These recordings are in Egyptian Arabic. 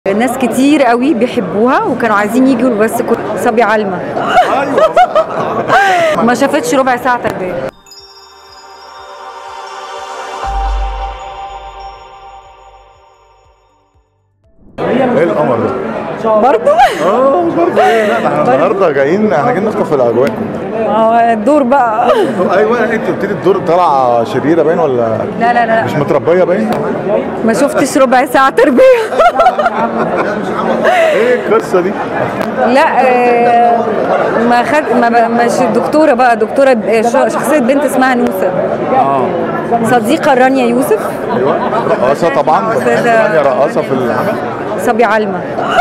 ناس كتير قوي بيحبوها وكانوا عايزين يجوا بس كنت صبي علمة ما شافتش ربع ساعة تربية ايه القمر ده؟ برضه اه برضه ايه لا ده احنا النهارده جايين احنا جايين نخطف الاجواء ما هو الدور بقى ايوه انت قلت لي الدور طالعه شريره باين ولا لا لا لا مش متربيه باين؟ ما شفتش ربع ساعة تربية ايه القصه دي؟ لا آه، ما خد ما ب- مش دكتورة بقى دكتورة ب- ش- شخصية بنت اسمها نوسة اه صديقة رانيا يوسف ايوه رقاصه طبعا أستاذة- ثانيه رقاصه في العمل صبي علمة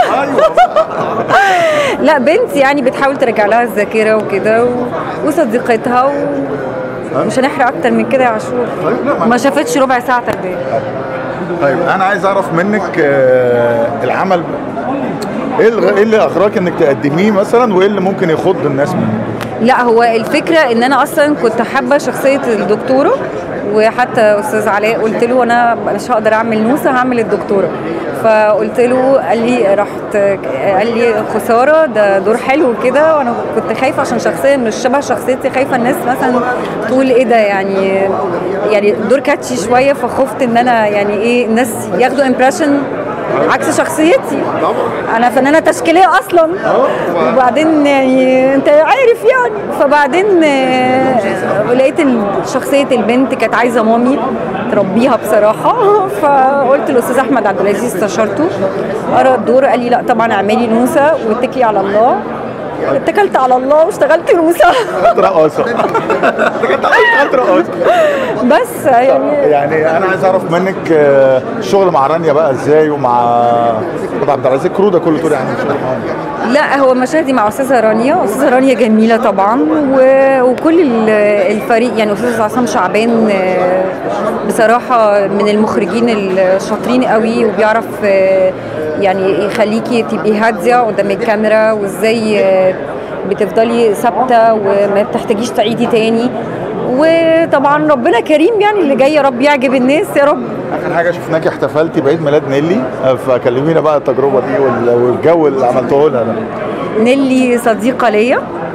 لا بنت يعني بتحاول ترجع لها الذاكرة وكده و... وصديقتها و... مش هنحرق اكتر من كده يا عاشور طيب لا ما- ما شافتش ربع ساعة تربية طيب انا عايز اعرف منك آه، العمل ايه الغ- ايه اللي اغراك انك تقدميه مثلا وايه اللي ممكن يخض الناس منه؟ لا هو الفكرة ان انا اصلا كنت حابة شخصية الدكتورة وحتى استاذ علاء قلت له انا مش هقدر اعمل نوسة هعمل الدكتورة فقلت له قال لي رحت قال لي خسارة ده دور حلو كده وانا كنت خايفة عشان شخصية مش شبه شخصيتي خايفة الناس مثلا تقول ايه ده يعني يعني دور كاتشي شوية فخفت ان انا يعني ايه الناس ياخدوا امبريشن عكس شخصيتي انا فنانه تشكيليه اصلا وبعدين يعني انت عارف يعني فبعدين آه، لقيت ال- شخصيه البنت كانت عايزه مامي تربيها بصراحه فقلت للاستاذ احمد عبد العزيز استشرته قرا الدور قال لي لا طبعا اعملي نوسه واتكلي على الله اتكلت على الله واشتغلت نوسه رقاصه اشتغلت رقاصه بس يعني يعني انا عايز اعرف منك آه، الشغل مع رانيا بقى ازاي ومع أحمد عبد العزيز الكرو ده كله تقول يعني مش معاهم. لا هو مشاهدي مع استاذه رانيا استاذه رانيا جميله طبعا و... وكل ال- الفريق يعني استاذ عصام شعبان آه، بصراحه من المخرجين الشاطرين قوي وبيعرف آه، يعني يخليكي تبقي هاديه قدام الكاميرا وازاي آه، بتفضلي ثابته وما بتحتاجيش تعيدي تاني وطبعا ربنا كريم يعني اللي جاي يا رب يعجب الناس يا رب اخر حاجه شفناكي احتفلتي بعيد ميلاد نيلي آه، فكلمينا بقى التجربه دي وال- والجو اللي عملته لها ده نيلي صديقة ليا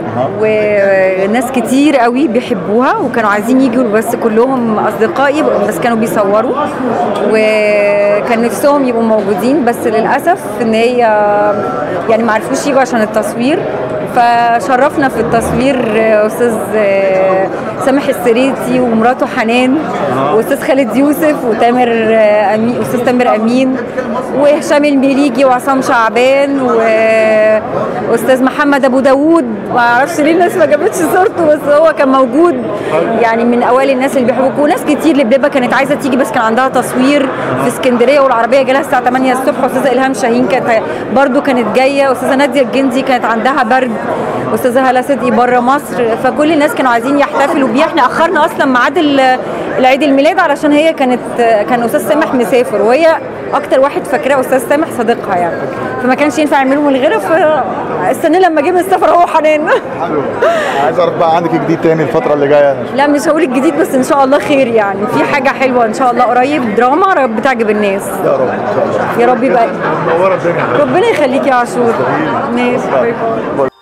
وناس كتير قوي بيحبوها وكانوا عايزين يجوا بس كلهم اصدقائي بس كانوا بيصوروا وكان نفسهم يبقوا موجودين بس للاسف ان هي يعني ما عرفوش يجوا عشان التصوير فشرفنا في التصوير استاذ سامح السريتي ومراته حنان واستاذ خالد يوسف وتامر امين استاذ تامر امين وهشام المليجي وعصام شعبان واستاذ محمد ابو داوود ما اعرفش ليه الناس ما جابتش صورته بس هو كان موجود يعني من اوائل الناس اللي بيحبوك وناس كتير لبيبه كانت عايزه تيجي بس كان عندها تصوير في اسكندريه والعربيه جالها الساعه 8 الصبح واستاذه الهام شاهين كانت برضو كانت جايه استاذه ناديه الجندي كانت عندها برد استاذه هلا صدقي بره مصر فكل الناس كانوا عايزين يحتفلوا بيه احنا اخرنا اصلا ميعاد ال- العيد الميلاد علشان هي كانت كان استاذ سامح مسافر وهي اكتر واحد فاكراه استاذ سامح صديقها يعني فما كانش ينفع يعملوا من غيرها فاستنى لما جه من السفر هو حنان حلو عايز اعرف بقى عندك جديد تاني الفتره اللي جايه أنا لا مش هقول الجديد بس ان شاء الله خير يعني في حاجه حلوه ان شاء الله قريب دراما رب تعجب الناس يا رب ان شاء الله يا رب يبقى منوره الدنيا ربنا يخليك يا عاشور ماشي باي باي باي.